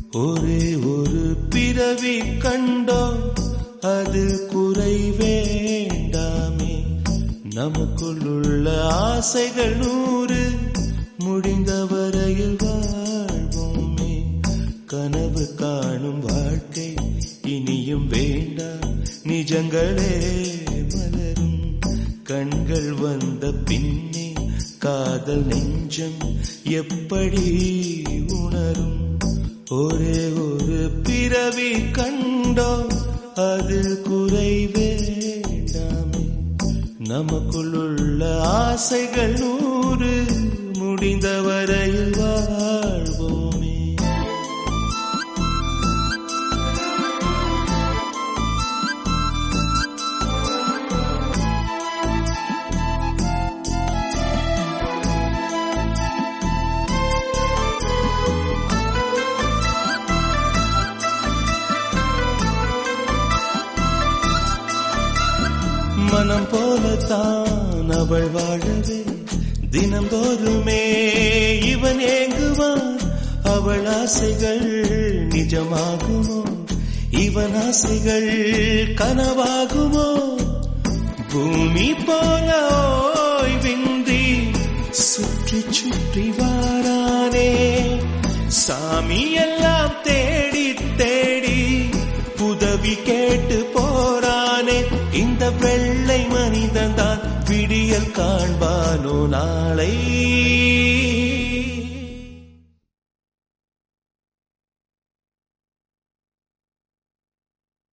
ஒரே ஒரு பிறவி கண்டோம் அது குறை வேண்டாமே நமக்குள்ளுள்ள ஆசைகள் நூறு முடிந்த வரையில் வாழ்வோமே கனவு காணும் வாழ்க்கை இனியும் வேண்டாம் நிஜங்களே மலரும் கண்கள் வந்த பின்னே காதல் நெஞ்சம் எப்படி உணரும் ஒரே ஒரு பிறவி கண்டோம் அது குறை வேண்டாமே நமக்குள்ளுள்ள ஆசைகள் நூறு முடிந்த வரையில் வாழ்வோமே மனம் போலத்தான் அவள் வாழவே தினந்தோறுமே இவன் ஏங்குவான் அவள் ஆசைகள் நிஜமாகுமோ இவன் ஆசைகள் கனவாகுமோ பூமி போல ஓய்வின்றி சுற்றி சுற்றி வாரானே சாமி எல்லாம் தேடி தேடி உதவி கேட்டு போறானே இந்த வெள்ளை மனிதன் தான் விடியல் காண்பானோ நாளை